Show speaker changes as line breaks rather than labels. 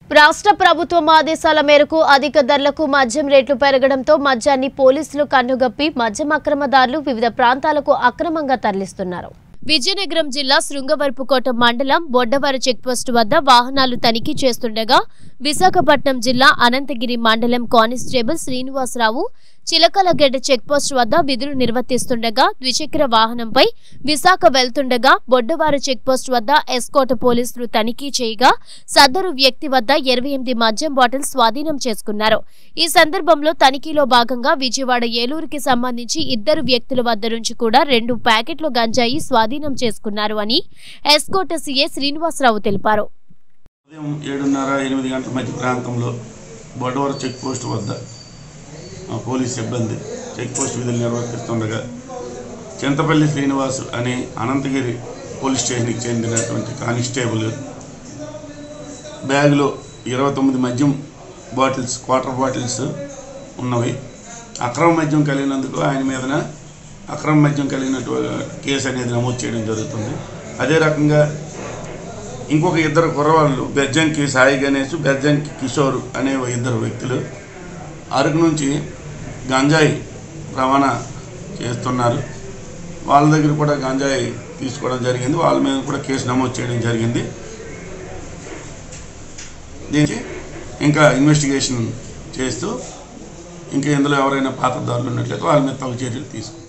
రాష్ట్ర ప్రభుత్వం ఆదేశాల మేరకు అధిక ధరలకు మద్యం రేట్లు పెరగడంతో మద్యాన్ని పోలీసులు కన్నుగప్పి మద్యం అక్రమదారులు వివిధ ప్రాంతాలకు అక్రమంగా తరలిస్తున్నారు విజయనగరం జిల్లా శృంగవరపుకోట మండలం బొడ్డవర చెక్పోస్టు వద్ద వాహనాలు తనిఖీ చేస్తుండగా విశాఖపట్నం జిల్లా అనంతగిరి మండలం కానిస్టేబుల్ శ్రీనివాసరావు చిలకలగెడ్డ చెక్పోస్ట్ వద్ద విధులు నిర్వర్తిస్తుండగా ద్విచక్ర వాహనంపై విశాఖ వెళ్తుండగా బొడ్డవారు చెక్పోస్ట్ వద్ద ఎస్కోట పోలీసులు తనిఖీ చేయగా సదరు వ్యక్తి వద్ద ఇరవై ఎనిమిది మద్యం బాటిల్ స్వాధీనం చేసుకున్నారు ఈ సందర్భంలో తనిఖీలో భాగంగా విజయవాడ ఏలూరుకి సంబంధించి ఇద్దరు వ్యక్తుల వద్ద నుంచి కూడా రెండు ప్యాకెట్లు గంజాయి స్వాధీనం చేసుకున్నారు అని ఎస్కోట సీఏ శ్రీనివాసరావు తెలిపారు
ఉదయం ఏడున్నర ఎనిమిది గంటల మధ్య ప్రాంతంలో బొడవర చెక్ పోస్ట్ వద్ద ఆ, పోలీస్ సిబ్బంది చెక్ పోస్ట్ విధులు నిర్వర్తిస్తుండగా చింతపల్లి శ్రీనివాస్ అనే అనంతగిరి పోలీస్ స్టేషన్కి చెందినటువంటి కానిస్టేబుల్ బ్యాగ్లో ఇరవై తొమ్మిది మద్యం బాటిల్స్ క్వార్టర్ బాటిల్స్ ఉన్నవి అక్రమ మద్యం కలిగినందుకు ఆయన మీదన అక్రమ మద్యం కలిగినట్టు కేసు అనేది నమోదు చేయడం జరుగుతుంది అదే రకంగా ఇంకొక ఇద్దరు కుర్రవాళ్ళు బెజ్జంకి సాయి గణేష్ బెజ్జంకి కిషోర్ అనే ఓ ఇద్దరు వ్యక్తులు అరకు నుంచి గంజాయి రవాణా చేస్తున్నారు వాళ్ళ దగ్గర కూడా గంజాయి తీసుకోవడం జరిగింది వాళ్ళ మీద కూడా కేసు నమోదు చేయడం జరిగింది దీనికి ఇంకా ఇన్వెస్టిగేషన్ చేస్తూ ఇంకా ఇందులో ఎవరైనా పాత్రదారులు ఉన్నట్లయితే వాళ్ళ మీద తగు చర్యలు తీసుకుంటాం